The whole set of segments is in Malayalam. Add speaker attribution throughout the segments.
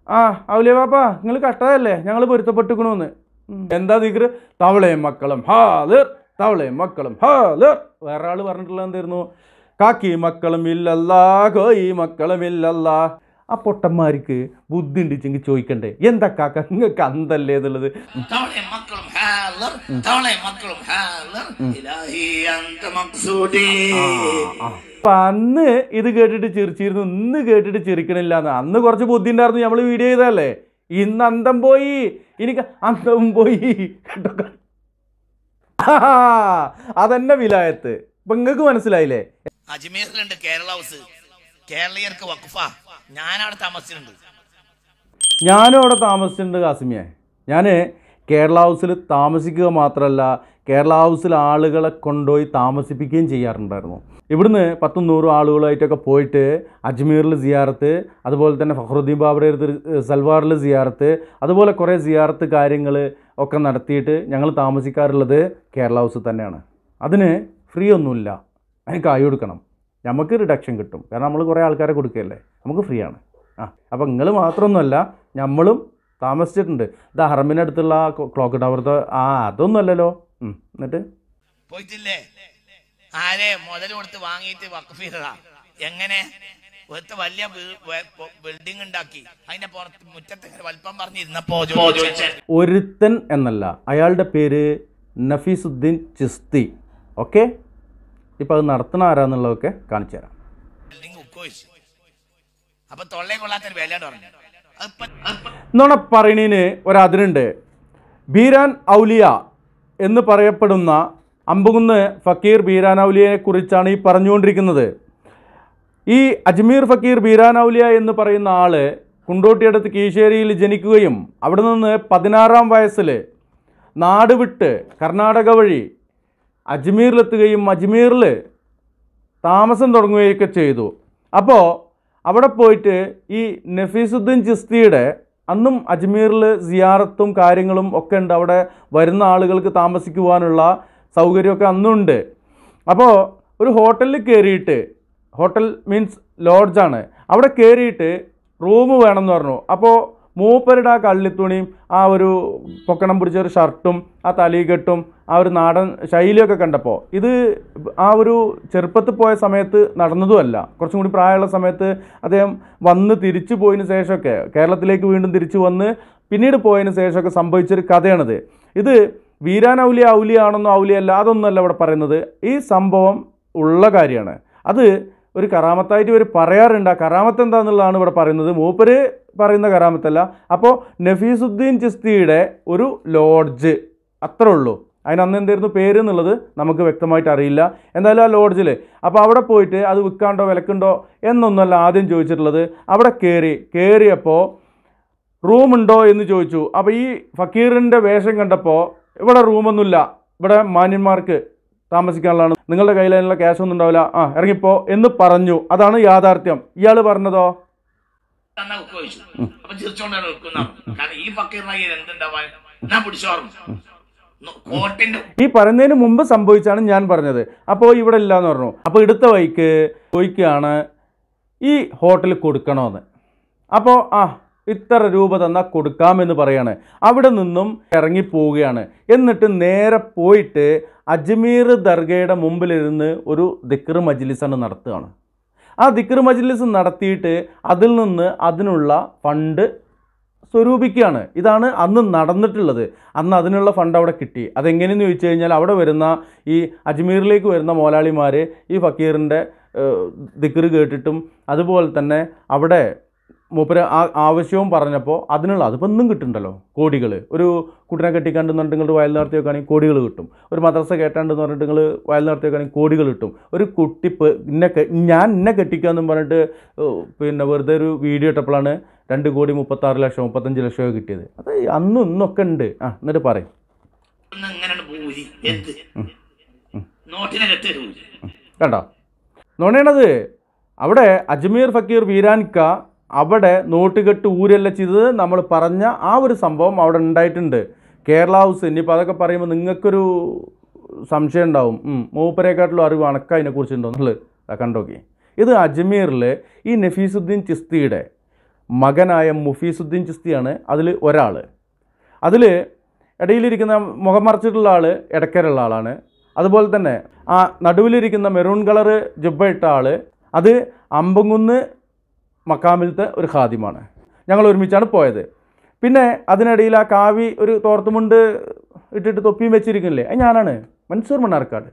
Speaker 1: ആ ഔലിയ പാപ്പ നിങ്ങൾ കഷ്ടതല്ലേ ഞങ്ങൾ പൊരുത്തപ്പെട്ടുക്കണമെന്ന് എന്താ ദിക്റ് തവളയും മക്കളും ഹാലിർ തവളയും മക്കളും ഹാലിർ വേറെ ആൾ പറഞ്ഞിട്ടുള്ള എന്തായിരുന്നു കാക്കി മക്കളും ഇല്ലല്ലാ കോയി മക്കളും ഇല്ലല്ലാ ആ പൊട്ടന്മാർക്ക് ബുദ്ധി ഉണ്ടിച്ചെങ്കിൽ ചോദിക്കണ്ടേ എന്താ കാക്ക നിങ്ങൾക്ക് അന്തല്ലേ എന്നുള്ളത്
Speaker 2: തവളെ മക്കളും ഹാലർ തവളെ മക്കളും ഹാലർ ഇലാഹി അന്ത മഖ്സൂദി
Speaker 1: അപ്പൊ അന്ന് ഇത് കേട്ടിട്ട് ചിരിച്ചിരുന്നു ഇന്ന് കേട്ടിട്ട് ചിരിക്കണില്ല എന്ന് അന്ന് കുറച്ച് ബുദ്ധി ഉണ്ടായിരുന്നു നമ്മൾ വീഡിയോ ചെയ്തതല്ലേ ഇന്ന് അന്തം പോയി എനിക്ക് അന്തവും പോയി കേട്ടോ ആ, അതന്നെ വിലായത്ത് ഇപ്പൊ നിങ്ങൾക്ക് മനസ്സിലായില്ലേ
Speaker 2: അജ്മീറിലുണ്ട് കേരള ഹൗസ് കേരളീയർക്ക് വഖഫ ഞാൻ അവിടെ താമസിച്ചിട്ടുണ്ട്
Speaker 1: ഞാനും അവിടെ താമസിച്ചിട്ടുണ്ട് കാസിമിയെ ഞാൻ കേരള ഹൗസിൽ താമസിക്കുക മാത്രമല്ല കേരള ഹൗസിൽ ആളുകളെ കൊണ്ടുപോയി താമസിപ്പിക്കുകയും ചെയ്യാറുണ്ടായിരുന്നു ഇവിടുന്ന് പത്തും നൂറും ആളുകളായിട്ടൊക്കെ പോയിട്ട് അജ്മീറിൽ സിയാറത്ത് അതുപോലെ തന്നെ ഫഖറുദ്ദീൻ ബാബറെ സൽവാറിൽ സിയാറത്ത് അതുപോലെ കുറേ സിയാറത്ത് കാര്യങ്ങൾ ഒക്കെ നടത്തിയിട്ട് ഞങ്ങൾ താമസിക്കാറുള്ളത് കേരള ഹൗസിൽ തന്നെയാണ് അതിന് ഫ്രീ ഒന്നുമില്ല അതിന് കായ് കൊടുക്കണം നമുക്ക് റിഡക്ഷൻ കിട്ടും കാരണം നമ്മൾ കുറേ ആൾക്കാരെ കൊടുക്കുകയല്ലേ നമുക്ക് ഫ്രീ ആണ് ആ അപ്പം നിങ്ങൾ മാത്രമൊന്നുമല്ല നമ്മളും താമസിച്ചിട്ടുണ്ട് ഇത് ഹറമിനടുത്തുള്ള ക്ലോക്ക് ടവറത്തെ ആ അതൊന്നുമല്ലല്ലോ ഉം, എന്നിട്ട്
Speaker 2: പോയിട്ടില്ലേ ആരെ മുതൽ കൊടുത്ത് വാങ്ങിയിട്ട് വഖഫ് ചെയ്തതാ എങ്ങനെ ഒരുത്ത വലിയ ബിൽഡിംഗ് ഉണ്ടാക്കി അതിന്റെ പുറത്ത് മുറ്റത്ത് ഇങ്ങനെ വലിപ്പം പറഞ്ഞിരുന്നപ്പോ
Speaker 1: ഒരുത്തൻ എന്നല്ല അയാളുടെ പേര് നഫീസുദ്ദീൻ ചിസ്തി ഓക്കെ ഇപ്പം അത് നടത്തണ ആരാന്നുള്ളതൊക്കെ കാണിച്ചു തരാം
Speaker 2: ബിൽഡിംഗ് ഉക്കോയിച്ചു അപ്പൊ തൊള്ളേ കൊള്ളാത്തൊരു വിലയാണ് പറഞ്ഞു അതിപ്പോ അതിപ്പോ
Speaker 1: നുണ പറയണീന് ഒരതിരുണ്ട് ബീരാൻ ഔലിയ എന്ന് പറയപ്പെടുന്ന അമ്പുകുന്ന് ഫക്കീർ ബീരാൻ ഔലിയയെ കുറിച്ചാണ് ഈ പറഞ്ഞുകൊണ്ടിരിക്കുന്നത് ഈ അജ്മീർ ഫക്കീർ ബീരാൻ ഔലിയ എന്ന് പറയുന്ന ആള് കുണ്ടോട്ടിയടുത്ത് കീശേരിയിൽ ജനിക്കുകയും അവിടെ നിന്ന് പതിനാറാം വയസ്സിൽ നാട് വിട്ട് കർണാടക വഴി അജ്മീറിലെത്തുകയും അജ്മീറിൽ താമസം തുടങ്ങുകയൊക്കെ ചെയ്തു അപ്പോൾ അവിടെ പോയിട്ട് ഈ നഫീസുദ്ദീൻ ചിസ്തിയുടെ അന്നും അജ്മീറിൽ സിയാറത്തും കാര്യങ്ങളും ഒക്കെ ഉണ്ട് അവിടെ വരുന്ന ആളുകൾക്ക് താമസിക്കുവാനുള്ള സൗകര്യമൊക്കെ അന്നുണ്ട് അപ്പോൾ ഒരു ഹോട്ടലിൽ കയറിയിട്ട് ഹോട്ടൽ മീൻസ് ലോഡ്ജാണ് അവിടെ കയറിയിട്ട് റൂം വേണമെന്ന് പറഞ്ഞു അപ്പോൾ മൂപ്പരുടെ ആ കള്ളിത്തുണിയും ആ ഒരു പൊക്കണം പിടിച്ച ഒരു ഷർട്ടും ആ തലീകെട്ടും ആ ഒരു നാടൻ ശൈലിയൊക്കെ കണ്ടപ്പോൾ ഇത് ആ ഒരു ചെറുപ്പത്തിൽ പോയ സമയത്ത് നടന്നതുമല്ല കുറച്ചും കൂടി പ്രായമുള്ള സമയത്ത് അദ്ദേഹം വന്ന് തിരിച്ചു പോയതിന് ശേഷമൊക്കെ കേരളത്തിലേക്ക് വീണ്ടും തിരിച്ചു വന്ന് പിന്നീട് പോയതിന് ശേഷമൊക്കെ സംഭവിച്ചൊരു കഥയാണിത് ഇത് വീരാൻ ഔലിയ ഔലിയ ആണെന്നോ ഔലിയ അല്ല അതൊന്നുമല്ല ഇവിടെ പറയുന്നത് ഈ സംഭവം ഉള്ള കാര്യമാണ് അത് ഒരു കറാമത്തായിട്ട് ഇവർ പറയാറുണ്ട് ആ കറാമത്ത് എന്താണെന്നുള്ളതാണ് ഇവിടെ പറയുന്നത് മൂപ്പര് പറയുന്ന കറാമത്തല്ല അപ്പോൾ നഫീസുദ്ദീൻ ചിസ്തിയുടെ ഒരു ലോഡ്ജ് അത്രേ ഉള്ളൂ അതിന് അന്ന് എന്തായിരുന്നു പേര് എന്നുള്ളത് നമുക്ക് വ്യക്തമായിട്ട് അറിയില്ല എന്തായാലും ആ ലോഡ്ജിൽ അപ്പോൾ അവിടെ പോയിട്ട് അത് വിൽക്കാണ്ടോ വിലക്കുണ്ടോ എന്നൊന്നുമല്ല ആദ്യം ചോദിച്ചിട്ടുള്ളത് അവിടെ കയറി കയറിയപ്പോൾ റൂമുണ്ടോ എന്ന് ചോദിച്ചു അപ്പോൾ ഈ ഫക്കീറിൻ്റെ വേഷം കണ്ടപ്പോൾ ഇവിടെ റൂമൊന്നുമില്ല ഇവിടെ മാന്യന്മാർക്ക് താമസിക്കാനുള്ളതാണ് നിങ്ങളുടെ കയ്യിൽ അതിനുള്ള ക്യാഷ് ഒന്നും ഉണ്ടാവില്ല ആ ഇറങ്ങിപ്പോ എന്ന് പറഞ്ഞു അതാണ് യാഥാർത്ഥ്യം ഇയാൾ പറഞ്ഞതോ
Speaker 2: തന്നാ ഉക്കോയിച്ചു അപ്പൊ ചിരിച്ചോണ്ടാണ് നിൽക്കുന്ന കാരണം ഈ ഫക്കീറിനായി എന്തുണ്ടാവാൻ ഞാൻ പിടിച്ചോർന്നു കോട്ടിന്റെ
Speaker 1: ഈ പറയുന്നതിന് മുമ്പ് സംഭവിച്ചാണ് ഞാൻ പറഞ്ഞത് അപ്പോൾ ഇവിടെ ഇല്ല എന്ന് പറഞ്ഞു അപ്പോൾ എടുത്ത വഴിക്ക് ചോദിക്കുകയാണ് ഈ ഹോട്ടൽ കൊടുക്കണമെന്ന് അപ്പോൾ ആ ഇത്ര രൂപ തന്നാൽ കൊടുക്കാമെന്ന് പറയാണ് അവിടെ നിന്നും ഇറങ്ങി പോവുകയാണ് എന്നിട്ട് നേരെ പോയിട്ട് അജ്മീർ ദർഗയുടെ മുമ്പിലിരുന്ന് ഒരു ദിക്ർ മജ്ലിസാണ് നടത്തുകയാണ് ആ ദിക്ർ മജ്ലിസ് നടത്തിയിട്ട് അതിൽ നിന്ന് അതിനുള്ള ഫണ്ട് സ്വരൂപിക്കുകയാണ് ഇതാണ് അന്ന് നടന്നിട്ടുള്ളത് അന്ന് അതിനുള്ള ഫണ്ട് അവിടെ കിട്ടി അതെങ്ങനെയെന്ന് ചോദിച്ചു കഴിഞ്ഞാൽ അവിടെ വരുന്ന ഈ അജ്മീറിലേക്ക് വരുന്ന മോലാളിമാർ ഈ ഫക്കീറിൻ്റെ ദിക്ർ കേട്ടിട്ടും അതുപോലെ തന്നെ അവിടെ മൂപ്പര് ആ ആവശ്യവും പറഞ്ഞപ്പോൾ അതിനുള്ള അതിപ്പോൾ ഒന്നും കിട്ടുന്നുണ്ടല്ലോ കോടികൾ ഒരു കുട്ടിനെ കെട്ടിക്കാണ്ടെന്ന് നിങ്ങൾ വയൽ നടത്തി വെക്കുകയാണെങ്കിൽ കോടികൾ കിട്ടും ഒരു മദ്രസ കേട്ടാണ്ടെന്ന് പറഞ്ഞിട്ട് നിങ്ങൾ വയൽ നടത്തി വെക്കുകയാണെങ്കിൽ കോടികൾ കിട്ടും ഒരു കുട്ടി ഇപ്പം ഇന്നെ കെ- ഞാൻ ഇന്നെ കെട്ടിക്കാന്നും പറഞ്ഞിട്ട് ഏഹ്, പിന്നെ വെറുതെ ഒരു വീഡിയോ ഇട്ടപ്പോഴാണ് രണ്ട് കോടി മുപ്പത്താറ് ലക്ഷം മുപ്പത്തഞ്ച് ലക്ഷമൊക്കെ കിട്ടിയത് അത് അന്നും ഇന്നൊക്കെ ഉണ്ട് ആ എന്നിട്ട് പറയും
Speaker 2: ഇങ്ങനെ പോയി എന്ത് നോട്ടിനെ കെട്ടി
Speaker 1: കണ്ടോ നുണയണത് അവിടെ അജ്മീർ ഫക്കീർ വീരാൻക അവിടെ നോട്ടുകെട്ട് ഊരല്ല ചെയ്തത് നമ്മൾ പറഞ്ഞ ആ ഒരു സംഭവം അവിടെ ഉണ്ടായിട്ടുണ്ട് കേരള ഹൗസ് ഇനിയിപ്പോൾ അതൊക്കെ പറയുമ്പോൾ നിങ്ങൾക്കൊരു സംശയം ഉണ്ടാവും ഉം, മൂപ്പരെക്കാട്ടിലും അറിവ് അണക്ക അതിനെക്കുറിച്ച് ഉണ്ടോ എന്നുള്ളത് കണ്ടോക്കി ഇത് അജ്മീറിൽ ഈ നഫീസുദ്ദീൻ ചിസ്തിയുടെ മകനായ മുഫീസുദ്ദീൻ ചിസ്തിയാണ് അതിൽ ഒരാൾ അതിൽ ഇടയിലിരിക്കുന്ന മുഖം മറച്ചിട്ടുള്ള ആൾ ഇടക്കരുള്ള ആളാണ് അതുപോലെ തന്നെ ആ നടുവിലിരിക്കുന്ന മെറൂൺ കളറ് ജുബ്ബ ഇട്ട ആൾ അത് അമ്പങ്കുന്ന് മക്കാമിലത്തെ ഒരു ഖാദിമാണ് ഞങ്ങൾ ഒരുമിച്ചാണ് പോയത് പിന്നെ അതിനിടയിൽ ആ കാവി ഒരു തോർത്തുമുണ്ട് ഇട്ടിട്ട് തൊപ്പിയും വെച്ചിരിക്കുന്നില്ലേ അത് ഞാനാണ് മൻസൂർ മണ്ണാർക്കാട്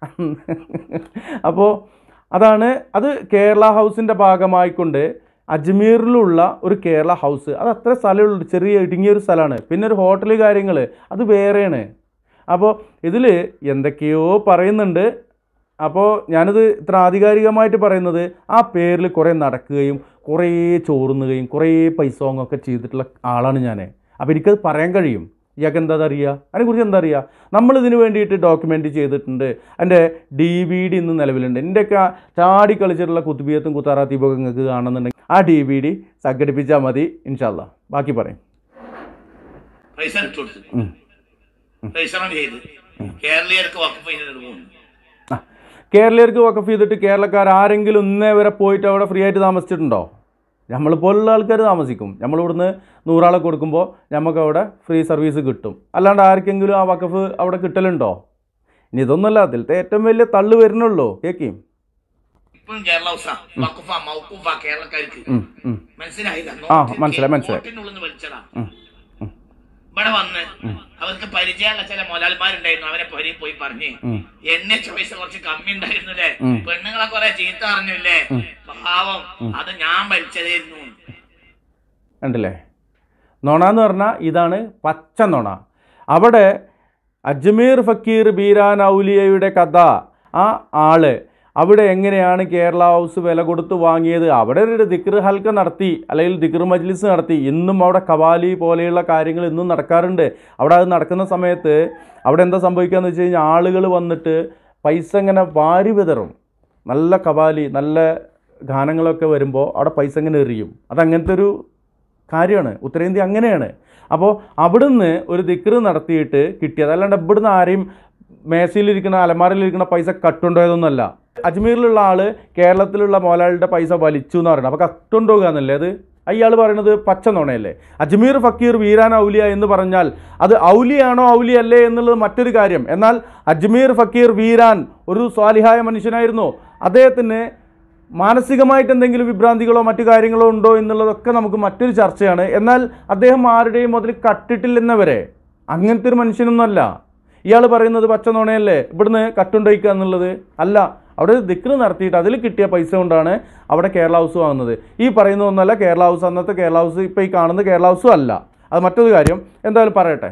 Speaker 1: അപ്പോൾ അതാണ് അത് കേരള ഹൗസിൻ്റെ ഭാഗമായിക്കൊണ്ട് അജ്മീറിലുള്ള ഒരു കേരള ഹൗസ് അത് അത്ര സ്ഥലമുള്ളൂ ചെറിയ ഇടുങ്ങിയ ഒരു സ്ഥലമാണ് പിന്നെ ഒരു ഹോട്ടൽ കാര്യങ്ങൾ അത് വേറെയാണ് അപ്പോൾ ഇതിൽ എന്തൊക്കെയോ പറയുന്നുണ്ട് അപ്പോൾ ഞാനിത് ഇത്ര ആധികാരികമായിട്ട് പറയുന്നത് ആ പേരിൽ കുറേ നടക്കുകയും കുറേ ചോറുന്നുകയും കുറേ പൈസോങ്ങൊക്കെ ചെയ്തിട്ടുള്ള ആളാണ് ഞാൻ അപ്പോൾ എനിക്കത് പറയാൻ കഴിയും ഇയാൾക്ക് എന്താ അറിയുക അതിനെക്കുറിച്ച് എന്താ അറിയുക നമ്മളിതിന് വേണ്ടിയിട്ട് ഡോക്യുമെൻ്റ് ചെയ്തിട്ടുണ്ട് എൻ്റെ ഡി വി ഡി ഇന്ന് നിലവിലുണ്ട് എൻ്റെയൊക്കെ ആ ചാടി കളിച്ചിട്ടുള്ള കുത്തുബിയത്തും കുത്താറാത്തീപൊക്കെ നിങ്ങൾക്ക് കാണുന്നുണ്ടെങ്കിൽ ആ ഡി വി ഡി സംഘടിപ്പിച്ചാൽ മതി ഇൻഷാല്ല ബാക്കി പറയും
Speaker 2: പൈസ ഇട്ടു കൊടുത്തു രജിസ്റ്റർ ചെയ്ത് കേരളീയർക്ക് വക്കഫ് ചെയ്തിട്ട് പോകുന്നു
Speaker 1: ആ കേരളീയർക്ക് വക്കഫ് ചെയ്തിട്ട് കേരളക്കാർ ആരെങ്കിലും ഇന്നേ വരെ പോയിട്ട് അവിടെ ഫ്രീ ആയിട്ട് താമസിച്ചിട്ടുണ്ടോ നമ്മൾ പോലുള്ള ആൾക്കാർ താമസിക്കും നമ്മളിവിടുന്ന് നൂറാളെ കൊടുക്കുമ്പോൾ നമുക്ക് അവിടെ ഫ്രീ സർവീസ് കിട്ടും അല്ലാണ്ട് ആർക്കെങ്കിലും ആ വക്കഫ് അവിടെ കിട്ടലുണ്ടോ ഇനി ഇതൊന്നുമല്ല അതിലത്തെ ഏറ്റവും വലിയ തള്ളു വരുന്നുള്ളൂ കേൾക്കും
Speaker 2: ഇപ്പോഴും കേരള ഹൗസാ വക്കുഫ മൗക്കുഫ കേരളക്കാർക്ക് മനസ്സിലായില്ല
Speaker 1: ആ, മനസ്സിലായി, മനസ്സിലായി.
Speaker 2: നോട്ടിനുള്ളിൽ നിന്ന് വലിച്ചതാ ഇവിടെ വന്ന് അവർക്ക് പരിചയമുള്ള ചില മുതലാളിമാരുണ്ടായിരുന്നു അവരെ പൊരി പോയി പറഞ്ഞ് എന്നെ ചോയ്സ് കുറച്ച് കമ്മി ഉണ്ടായിരുന്നില്ലേ
Speaker 1: ഉം.
Speaker 2: പെണ്ണുങ്ങളെ കുറെ ചീത്ത അറിഞ്ഞില്ലേ പാവം അത് ഞാൻ വലിച്ചതായിരുന്നു
Speaker 1: കണ്ടില്ലേ നുണ എന്ന് പറഞ്ഞാൽ ഇതാണ് പച്ച നുണ അവിടെ അജ്മീർ ഫക്കീർ ബീരാൻ ഔലിയയുടെ കഥ ആ ആള് അവിടെ എങ്ങനെയാണ് കേരള ഹൗസ് വില കൊടുത്ത് വാങ്ങിയത് അവിടെ ഒരു ദിക്ർ ഹൽക്ക നടത്തി അല്ലെങ്കിൽ ദിക്ർ മജ്ലിസ് നടത്തി ഇന്നും അവിടെ കവാലി പോലെയുള്ള കാര്യങ്ങൾ ഇന്നും നടക്കാറുണ്ട് അവിടെ അത് നടക്കുന്ന സമയത്ത് അവിടെ എന്താ സംഭവിക്കുക എന്ന് വെച്ച് കഴിഞ്ഞാൽ ആളുകൾ വന്നിട്ട് പൈസ ഇങ്ങനെ വാരി വിതറും നല്ല കവാലി നല്ല ഗാനങ്ങളൊക്കെ വരുമ്പോൾ അവിടെ പൈസ ഇങ്ങനെ എറിയും അതങ്ങനത്തെ ഒരു കാര്യമാണ് ഉത്തരേന്ത്യ അങ്ങനെയാണ് അപ്പോൾ അവിടുന്ന് ഒരു ദിക്റ് നടത്തിയിട്ട് കിട്ടിയത് അല്ലാണ്ട് ഇവിടുന്ന് ആരെയും മേശയിലിരിക്കുന്ന അലമാരയിലിരിക്കുന്ന പൈസ കട്ടുണ്ടോയതൊന്നുമല്ല അജ്മീറിലുള്ള ആള് കേരളത്തിലുള്ള മോലാളിയുടെ പൈസ വലിച്ചു എന്ന് പറയുന്നത് അപ്പോൾ കട്ടുണ്ടോകുക എന്നല്ലേ അത് അയാൾ പറയുന്നത് പച്ച നുണയല്ലേ അജ്മീർ ഫക്കീർ വീരാൻ ഔലിയ എന്ന് പറഞ്ഞാൽ അത് ഔലിയാണോ ഔലിയ അല്ലേ എന്നുള്ളത് മറ്റൊരു കാര്യം എന്നാൽ അജ്മീർ ഫക്കീർ വീരാൻ ഒരു സ്വാലിഹായ മനുഷ്യനായിരുന്നു അദ്ദേഹത്തിന് മാനസികമായിട്ട് എന്തെങ്കിലും വിഭ്രാന്തികളോ മറ്റു കാര്യങ്ങളോ ഉണ്ടോ എന്നുള്ളതൊക്കെ നമുക്ക് മറ്റൊരു ചർച്ചയാണ് എന്നാൽ അദ്ദേഹം ആരുടെയും മുതൽ കട്ടിട്ടില്ലെന്നവരെ അങ്ങനത്തെ ഒരു മനുഷ്യനൊന്നുമല്ല ഇയാൾ പറയുന്നത് പച്ച നുണയല്ലേ ഇവിടുന്ന് കട്ടുണ്ടോയിക്കുക എന്നുള്ളത് അല്ല അവിടെ ദിക്റ് നടത്തിയിട്ട് അതിൽ കിട്ടിയ പൈസ കൊണ്ടാണ് അവിടെ കേരള ഹൗസ് വാങ്ങുന്നത് ഈ പറയുന്ന ഒന്നല്ല കേരള ഹൗസ് അന്നത്തെ കേരള ഹൗസ് ഇപ്പോൾ ഈ കാണുന്നത് കേരള ഹൗസും അല്ല അത് മറ്റൊരു കാര്യം എന്തായാലും പറയട്ടെ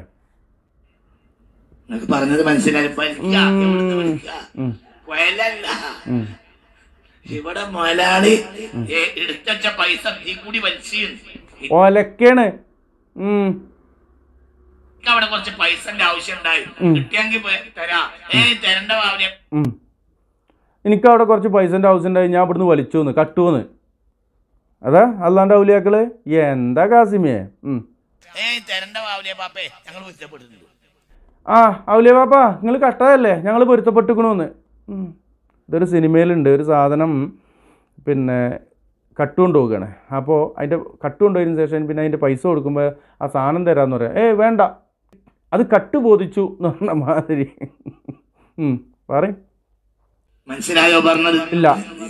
Speaker 2: നിങ്ങൾക്ക് പറഞ്ഞത് മനസ്സിലായി വലിക്കുക, എവിടുന്ന് വലിക്കുക?
Speaker 1: ഉം.
Speaker 2: കൊയലല്ല
Speaker 1: ഉം.
Speaker 2: ഇവിടെ മുതലാളി എടുത്തച്ച പൈസ തീ കൂടി വലിച്ചു
Speaker 1: ഒലക്കാണ് ഉം.
Speaker 2: എനിക്ക് അവിടെ കുറച്ച് പൈസന്റെ ആവശ്യം ഉണ്ടായി
Speaker 1: ഉം.
Speaker 2: കിട്ടിയെങ്കിൽ പോ- തരാ ഏ തരണ്ട ഭാവന
Speaker 1: ഉം. എനിക്ക് അവിടെ കുറച്ച് പൈസൻ്റെ ആവശ്യമുണ്ടായി ഞാൻ ഇവിടുന്ന് വലിച്ചു എന്ന് കട്ടുവന്ന് അതാ അല്ലാണ്ട് ഔലിയാക്കള് എന്താ കാസിമിയെ ഉം.
Speaker 2: ഏ തരണ്ട ഭാവന പാപ്പേ ഞങ്ങൾ ഇഷ്ടപ്പെട്ടിട്ടുണ്ട്
Speaker 1: ആ ഔലിയ പാപ്പ നിങ്ങൾ കട്ടതല്ലേ ഞങ്ങൾ പൊരുത്തപ്പെട്ടുക്കണമെന്ന് ഉം. ഇതൊരു സിനിമയിലുണ്ട് ഒരു സാധനം പിന്നെ കട്ട് കൊണ്ടുപോവുകയാണ് അപ്പോൾ അതിൻ്റെ കട്ട് കൊണ്ടുപോയതിന് ശേഷം പിന്നെ അതിൻ്റെ പൈസ കൊടുക്കുമ്പോൾ ആ സാധനം തരാമെന്ന് പറയാം ഏയ് വേണ്ട അത് കട്ട് ബോധിച്ചു എന്ന് പറഞ്ഞ മാതിരി ഉം, പറയും
Speaker 2: മനസ്സിലായോ പറഞ്ഞത്
Speaker 1: ഇല്ല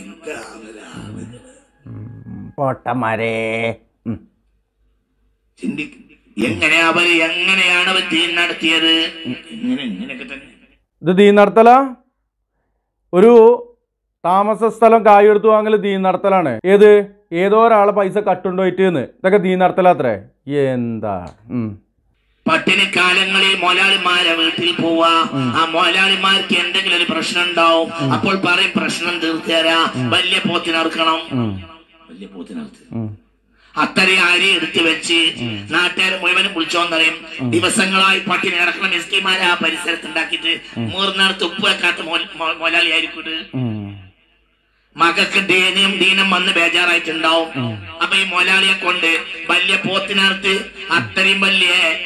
Speaker 1: പൊട്ടന്മാരേ ഉം.
Speaker 2: ചിന്തിക്കും എങ്ങനെ അവര് എങ്ങനെയാണ് അവർ തീൻ നടത്തിയത് ഇങ്ങനെ ഇങ്ങനെയൊക്കെ തന്നെ
Speaker 1: ഇത് ദീൻ നടത്തല ഒരു താമസ സ്ഥലം കായെടുത്ത് വാങ്ങൽ ദീൻ നടത്തലാണ് ഏത് ഏതോ ഒരാളെ പൈസ കട്ടുണ്ടോയിട്ട് എന്ന് ഇതൊക്കെ ദീൻ നടത്തലാത്രേ എന്താ ഉം.
Speaker 2: പട്ടിണി കാലങ്ങളിൽ മോലാളിമാരെ വീട്ടിൽ പോവാ ആ മോലാളിമാർക്ക് എന്തെങ്കിലും ഒരു പ്രശ്നം ഉണ്ടാവും അപ്പോൾ പറയും പ്രശ്നം തീർത്തേരാ വലിയ പോത്തിനറുക്കണം
Speaker 1: ഉം.
Speaker 2: വലിയ പോത്തിനറുത്ത്
Speaker 1: ഉം.
Speaker 2: അത്രയും അരി എടുത്തു വെച്ച് നാട്ടുകാർ മുഴുവനും വിളിച്ചോന്നറിയും ദിവസങ്ങളായി പട്ടിണി കിടക്കുന്ന മിസ്കിമാരെ ആ പരിസരത്ത് ഉണ്ടാക്കിയിട്ട് മൂർന്നടത്ത് ഉപ്പ് വെക്കാത്ത മൊലാളി ആയിരിക്കും
Speaker 1: ഉം.
Speaker 2: മകക്ക് ദീനം ദീനം വന്ന് ബേജാറായിട്ടുണ്ടാവും അപ്പൊ ഈ മൊലാളിയെ കൊണ്ട് വലിയ പോത്തിനടുത്ത് അത്രയും വലിയ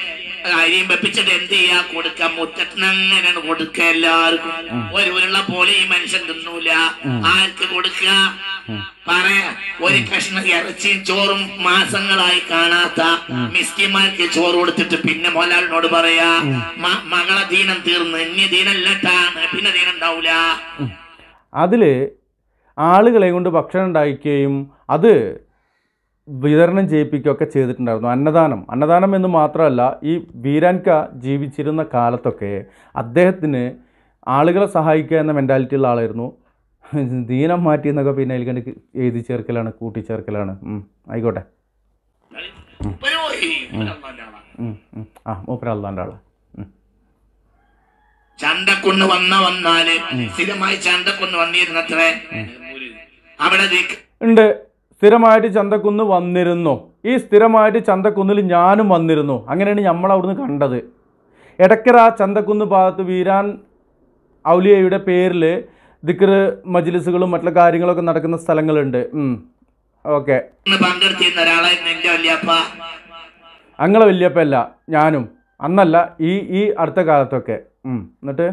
Speaker 2: അരിയും വെപ്പിച്ചിട്ട് എന്ത് ചെയ്യാ കൊടുക്ക മുറ്റത്തിന് അങ്ങനെയാണ് കൊടുക്ക എല്ലാവർക്കും ഒരു ഉരുള പോലെ ഈ മനുഷ്യൻ തിന്നൂല ആർക്ക് കൊടുക്കുക പറയാ ഒരു കഷ്ണം ഇറച്ചിയും ചോറും മാസങ്ങളായി കാണാത്ത മിസ്കിമാർക്ക് ചോറ് കൊടുത്തിട്ട് പിന്നെ മോലാളിനോട് പറയാ "മ- മകളെ ദീനം തീർന്ന് ഇനി ദീനല്ലട്ടാണ് പിന്നെ ദീനം ഉണ്ടാവൂല
Speaker 1: അതിൽ ആളുകളെ കൊണ്ട് ഭക്ഷണം ഉണ്ടാക്കുകയും അത് വിതരണം ചെയ്യിപ്പിക്കുകയൊക്കെ ചെയ്തിട്ടുണ്ടായിരുന്നു അന്നദാനം അന്നദാനം എന്ന് മാത്രമല്ല ഈ വീരാൻക ജീവിച്ചിരുന്ന കാലത്തൊക്കെ അദ്ദേഹത്തിന് ആളുകളെ സഹായിക്കുക എന്ന മെൻറ്റാലിറ്റി ഉള്ള ആളായിരുന്നു ദീനം മാറ്റി എന്നൊക്കെ പിന്നെ അതിൽ കണ്ട് എഴുതി ചേർക്കലാണ് കൂട്ടിച്ചേർക്കലാണ് ഉം, ആയിക്കോട്ടെ
Speaker 2: ഒരു പോയി, ഒരു അള്ളാന്റെ ആളാ.
Speaker 1: ഉം, ഉം. ആ മൂപ്പര അള്ളാൻ്റെ ആളാ ഉം.
Speaker 2: ചന്തക്കുന്ന് വന്ന വന്നാല് സ്ഥിരമായി ചന്തക്കുന്ന് വന്നിരുന്നത്രേ അവിടെ ദിക്ക്
Speaker 1: ഉണ്ട് സ്ഥിരമായിട്ട് ചന്തക്കുന്ന് വന്നിരുന്നു ഈ സ്ഥിരമായിട്ട് ചന്തക്കുന്നിൽ ഞാനും വന്നിരുന്നു അങ്ങനെയാണ് നമ്മൾ അവിടുന്ന് കണ്ടത് എടക്കര ചന്തക്കുന്ന് ഭാഗത്ത് വീരാൻ ഔലിയയുടെ പേരിൽ ദിക്ർ മജ്ലിസുകളും മറ്റുള്ള കാര്യങ്ങളൊക്കെ നടക്കുന്ന സ്ഥലങ്ങളുണ്ട് ഓക്കെ
Speaker 2: ഇന്ന് പങ്കെടുത്തിരുന്ന ഒരാളായിരുന്നു എന്റെ വല്യപ്പ
Speaker 1: അങ്ങളെ വല്യപ്പല്ല ഞാനും അന്നല്ല ഈ ഈ അടുത്ത കാലത്തൊക്കെ ഉം. എന്നിട്ട്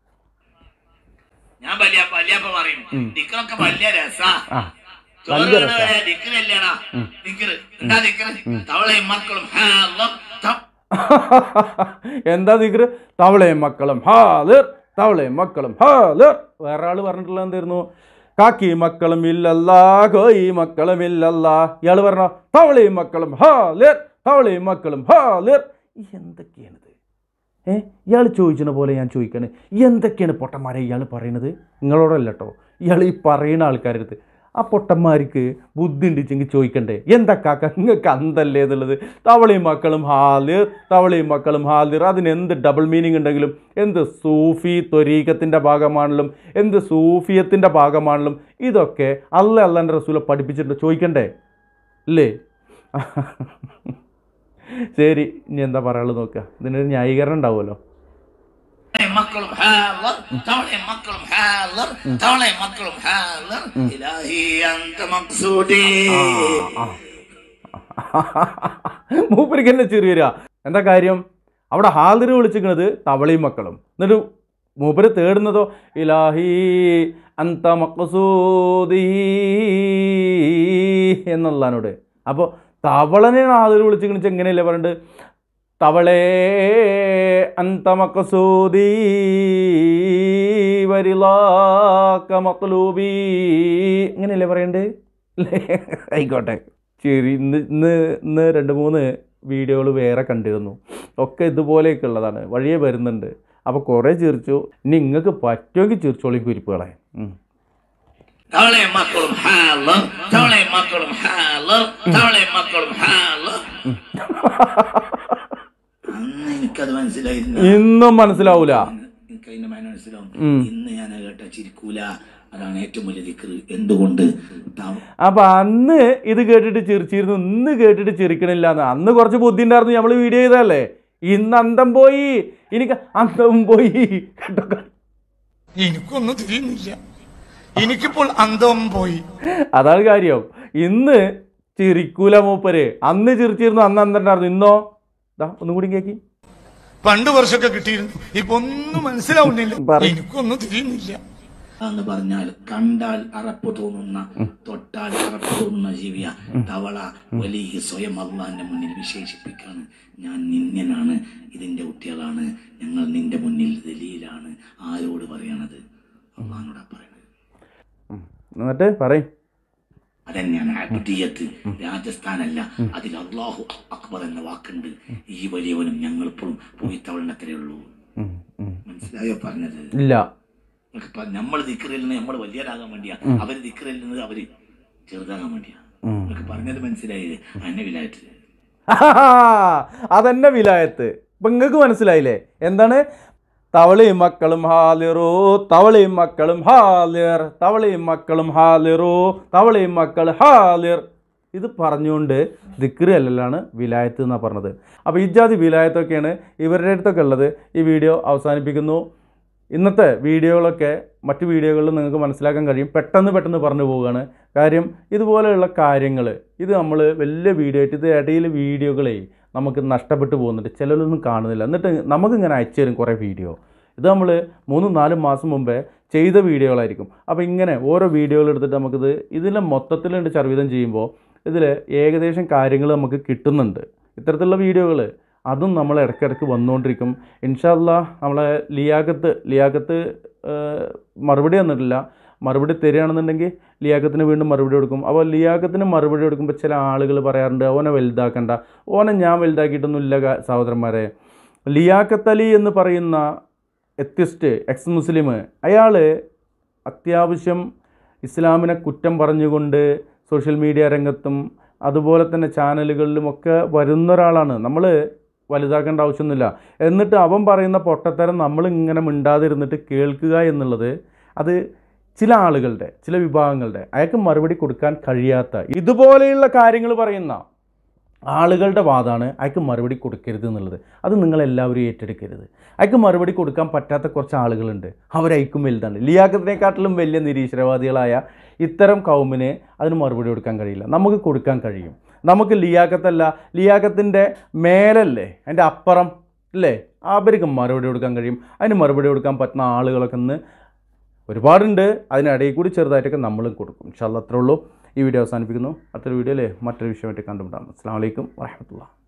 Speaker 2: ഞാൻ വല്യപ്പ വല്യപ്പ പറയും ദിക്കറൊക്കെ വലിയ രസാ
Speaker 1: ആ
Speaker 2: ചോറ്
Speaker 1: വലിയ
Speaker 2: തിന്നണ വരെ ദിക്കറല്ലേടാ ദിക്കറ് എന്താ ദിക്കറ് തവളയും മക്കളും ഹാ അല്ലാ, ത-
Speaker 1: എന്താ ദിക്ർ തവളയും മക്കളും ഹാലിർ തവളയും മക്കളും ഹാലിർ വേറെ ആള് പറഞ്ഞിട്ടുള്ള എന്തായിരുന്നു കാക്കി മക്കളും ഇല്ലല്ലാ കോയി മക്കളും ഇല്ലല്ലാ ഇയാൾ പറഞ്ഞോ തവളയും മക്കളും ഹാലിർ തവളയും മക്കളും ഹാലിർ എന്തൊക്കെയാണിത് ഏ ഇയാൾ ചോദിച്ചണ പോലെ ഞാൻ ചോദിക്കാണ് എന്തൊക്കെയാണ് പൊട്ടന്മാരെ ഇയാൾ പറയണത് നിങ്ങളോടല്ല കേട്ടോ ഇയാൾ ഈ പറയുന്ന ആൾക്കാരടുത്ത് ആ പൊട്ടന്മാർക്ക് ബുദ്ധി ഉണ്ടിച്ചെങ്കിൽ ചോദിക്കണ്ടേ എന്താ കാക്ക നിങ്ങൾക്ക് അന്തല്ലേ എന്നുള്ളത് തവളയും മക്കളും ഹാലിർ തവളയും മക്കളും ഹാലിർ അതിന് എന്ത് ഡബിൾ മീനിങ് ഉണ്ടെങ്കിലും എന്ത് സൂഫി ത്വരീകത്തിൻ്റെ ഭാഗമാണെങ്കിലും എന്ത് സൂഫിയത്തിൻ്റെ ഭാഗമാണെങ്കിലും ഇതൊക്കെ അല്ല അല്ലാൻ്റെ റസൂലെ പഠിപ്പിച്ചിട്ടുണ്ട് ചോദിക്കണ്ടേ ഇല്ലേ ശരി ഇനി എന്താ പറയാനുള്ളത് നോക്കുക ഇതിനൊരു ന്യായീകരണം ഉണ്ടാവുമല്ലോ
Speaker 2: തവളയും മക്കളും ഹാ അല്ലാ, തവളയും മക്കളും ഹാ അല്ലാ, തവളയും മക്കളും ഹാ അല്ലാ. ഇലാഹി അന്ത മഖ്സൂദി.
Speaker 1: മൂപ്പരിക്ക് തന്നെ ചെറിയ വരിക എന്താ കാര്യം അവിടെ ഹാദിർ വിളിച്ചിരിക്കുന്നത് തവളയും മക്കളും എന്നിട്ട് മൂപ്പര് തേടുന്നതോ ഇലാഹി അന്ത മക്കസൂദി എന്നുള്ളതിനോട് അപ്പോൾ തവളനെയാണ് ഹാദിർ വിളിച്ചിരിക്കുന്നത് എങ്ങനെയല്ലേ പറഞ്ഞിട്ട് തവളേ അന്ത മക്കസൂദി വരിലാക്ക മക്ലൂബി ഇങ്ങനെയല്ലേ പറയണ്ടേ അല്ലേ ആയിക്കോട്ടെ ശരി ഇന്ന് ഇന്ന് ഇന്ന് രണ്ട് മൂന്ന് വീഡിയോകൾ വേറെ കണ്ടിരുന്നു ഒക്കെ ഇതുപോലെയൊക്കെ ഉള്ളതാണ് വഴിയെ വരുന്നുണ്ട് അപ്പോൾ കുറേ ചിരിച്ചു ഇനി നിങ്ങൾക്ക് പറ്റുമെങ്കിൽ ചിരിച്ചോളി കുരിപ്പുകളെ ഉം.
Speaker 2: തവളയും മക്കളും ഹാ അല്ലാ, തവളയും മക്കളും ഹാ അല്ലാ, തവളയും മക്കളും ഹാ അല്ലാ. അന്ന് എനിക്കത് മനസ്സിലായിരുന്നു
Speaker 1: ഇന്നും മനസ്സിലാവൂല
Speaker 2: എനിക്ക് അതിന്റെ മാന മനസ്സിലാവും
Speaker 1: ഉം.
Speaker 2: ഇന്ന് ഞാൻ അത് കേട്ട ചിരിക്കൂല അതാണ് ഏറ്റവും വലിയ ദിക്കറ് എന്തുകൊണ്ട് തവ-
Speaker 1: അപ്പം അന്ന് ഇത് കേട്ടിട്ട് ചിരിച്ചിരുന്നു ഇന്ന് കേട്ടിട്ട് ചിരിക്കണില്ല എന്ന് അന്ന് കുറച്ച് ബുദ്ധി ഉണ്ടായിരുന്നു നമ്മൾ വീഡിയോ ചെയ്തതല്ലേ ഇന്ന് അന്തം പോയി എനിക്ക് അന്തം പോയി കേട്ടോ
Speaker 3: എനിക്കൊന്നും തിരിയുന്നില്ല എനിക്കിപ്പോൾ അന്തം പോയി
Speaker 1: അതാണ് കാര്യം ഇന്ന് ചിരിക്കൂല മൂപ്പര് അന്ന് ചിരിച്ചിരുന്നു അന്ന് അന്തണ്ടായിരുന്നു ഇന്നോ ദാ ഒന്നും കൂടി കേക്കി
Speaker 3: പണ്ട് വർഷമൊക്കെ കിട്ടിയിരുന്നു ഇപ്പൊ ഒന്നും മനസ്സിലാവുന്നില്ല
Speaker 1: പറയ്.
Speaker 3: എനിക്കൊന്നും തിരിയുന്നില്ല
Speaker 2: എന്ന് പറഞ്ഞാൽ കണ്ടാൽ അറപ്പ് തോന്നുന്ന തൊട്ടാൽ അറപ്പ് തോന്നുന്ന ജീവിയ തവള വലിയ സ്വയം അള്ളാന്റെ മുന്നിൽ വിശേഷിപ്പിക്കാണ് ഞാൻ നിന്യനാണ് ഇതിന്റെ കുട്ടികളാണ് ഞങ്ങൾ നിന്റെ മുന്നിൽ ദലീലാണ് ആരോട് പറയണത് അള്ളഹാനോടാ പറയണത്
Speaker 1: എന്നിട്ട് പറയും
Speaker 2: അതന്നെയാണ് അബുദിയത്ത് രാജസ്ഥാനല്ല അതിൽ അള്ളാഹു അക്ബർ എന്ന വാക്കുണ്ട് ഈ വലിയവനും ഞങ്ങൾ ഇപ്പോഴും പോയി തവളണത്രേ ഉള്ളൂ മനസ്സിലായോ പറഞ്ഞത്
Speaker 1: ഇല്ല
Speaker 2: നമ്മൾ ദിക്കറിൽ നിന്ന് നമ്മൾ വലിയരാകാൻ വേണ്ടിയാ അവര് ദിക്കറിൽ നിന്ന് അവര് ചെറുതാകാൻ വേണ്ടിയാ നിങ്ങൾക്ക് പറഞ്ഞത് മനസ്സിലായില്ലേ അന്നെ വിലായിട്ട്
Speaker 1: അതെന്നെ വിലായത്ത് ഇപ്പം നിങ്ങൾക്ക് മനസ്സിലായില്ലേ എന്താണ് തവളയും മക്കളും ഹാലിറോ തവളയും മക്കളും ഹാലിർ തവളയും മക്കളും ഹാലിറോ തവളയും മക്കൾ ഹാലിർ ഇത് പറഞ്ഞുകൊണ്ട് ദിക്രി അല്ലല്ലാണ് വിലായത്ത് എന്നാണ് പറഞ്ഞത് അപ്പോൾ ഇജാതി വിലായത്തൊക്കെയാണ് ഇവരുടെ അടുത്തൊക്കെ ഉള്ളത് ഈ വീഡിയോ അവസാനിപ്പിക്കുന്നു ഇന്നത്തെ വീഡിയോകളൊക്കെ മറ്റു വീഡിയോകളിൽ നിങ്ങൾക്ക് മനസ്സിലാക്കാൻ കഴിയും പെട്ടെന്ന് പെട്ടെന്ന് പറഞ്ഞു പോവുകയാണ് കാര്യം ഇതുപോലെയുള്ള കാര്യങ്ങൾ ഇത് നമ്മൾ വലിയ വീഡിയോ ആയിട്ട് ഇത് ഇടയിൽ വീഡിയോകളെ നമുക്ക് നഷ്ടപ്പെട്ടു പോകുന്നുണ്ട് ചിലരൊന്നും കാണുന്നില്ല എന്നിട്ട് നമുക്കിങ്ങനെ അയച്ചു തരും കുറേ വീഡിയോ ഇത് നമ്മൾ മൂന്നും നാലും മാസം മുമ്പേ ചെയ്ത വീഡിയോകളായിരിക്കും അപ്പോൾ ഇങ്ങനെ ഓരോ വീഡിയോകൾ എടുത്തിട്ട് നമുക്കിത് ഇതിലെ മൊത്തത്തിലുണ്ട് ചർവിതം ചെയ്യുമ്പോൾ ഇതിൽ ഏകദേശം കാര്യങ്ങൾ നമുക്ക് കിട്ടുന്നുണ്ട് ഇത്തരത്തിലുള്ള വീഡിയോകൾ അതും നമ്മൾ ഇടയ്ക്കിടയ്ക്ക് വന്നുകൊണ്ടിരിക്കും ഇൻഷാല്ല നമ്മളെ ലിയാഖത്ത് ലിയാഖത്ത് ഏഹ്, മറുപടി തന്നിട്ടില്ല മറുപടി തരികയാണെന്നുണ്ടെങ്കിൽ ലിയാഖത്തിന് വീണ്ടും മറുപടി കൊടുക്കും അപ്പോൾ ലിയാഖത്തിന് മറുപടി കൊടുക്കുമ്പോൾ ചില ആളുകൾ പറയാറുണ്ട് ഓനെ വലുതാക്കണ്ട ഓനെ ഞാൻ വലുതാക്കിയിട്ടൊന്നുമില്ല ക- സഹോദരന്മാരെ ലിയാഖത്ത് അലി എന്ന് പറയുന്ന എത്തിസ്റ്റ് എക്സ് മുസ്ലിം അയാൾ അത്യാവശ്യം ഇസ്ലാമിനെ കുറ്റം പറഞ്ഞുകൊണ്ട് സോഷ്യൽ മീഡിയ രംഗത്തും അതുപോലെ തന്നെ ചാനലുകളിലുമൊക്കെ വരുന്ന ഒരാളാണ് നമ്മൾ വലുതാക്കേണ്ട ആവശ്യമൊന്നുമില്ല എന്നിട്ട് അവൻ പറയുന്ന പൊട്ടത്തരം നമ്മൾ ഇങ്ങനെ മിണ്ടാതിരുന്നിട്ട് കേൾക്കുക എന്നുള്ളത് അത് ചില ആളുകളുടെ ചില വിഭാഗങ്ങളുടെ അയാൾക്ക് മറുപടി കൊടുക്കാൻ കഴിയാത്ത ഇതുപോലെയുള്ള കാര്യങ്ങൾ പറയുന്ന ആളുകളുടെ വാദമാണ് അയാൾക്ക് മറുപടി കൊടുക്കരുത് എന്നുള്ളത് അത് നിങ്ങളെല്ലാവരും ഏറ്റെടുക്കരുത് അയാൾക്ക് മറുപടി കൊടുക്കാൻ പറ്റാത്ത കുറച്ച് ആളുകളുണ്ട് അവരയക്കും വലുതാണ് ലിയാക്കത്തിനെക്കാട്ടിലും വലിയ നിരീശ്വരവാദികളായ ഇത്തരം കൗമിന് അതിന് മറുപടി കൊടുക്കാൻ കഴിയില്ല നമുക്ക് കൊടുക്കാൻ കഴിയും നമുക്ക് ലിയാക്കത്തല്ല ലിയാക്കത്തിൻ്റെ മേലല്ലേ അതിൻ്റെ അപ്പുറം അല്ലേ അവർക്ക് മറുപടി കൊടുക്കാൻ കഴിയും അതിന് മറുപടി കൊടുക്കാൻ പറ്റുന്ന ആളുകളൊക്കെ ഇന്ന് ഒരുപാടുണ്ട് അതിനിടയിൽ കൂടി ചെറുതായിട്ടൊക്കെ നമ്മളും കൊടുക്കും ഇൻഷാല്ല അത്രേ ഉള്ളൂ ഈ വീഡിയോ അവസാനിപ്പിക്കുന്നു അടുത്തൊരു വീഡിയോയിലെ മറ്റൊരു വിഷയമായിട്ട് കണ്ടുമുട്ടാം അസ്സാം വലൈക്കും വാഹമത്തുള്ള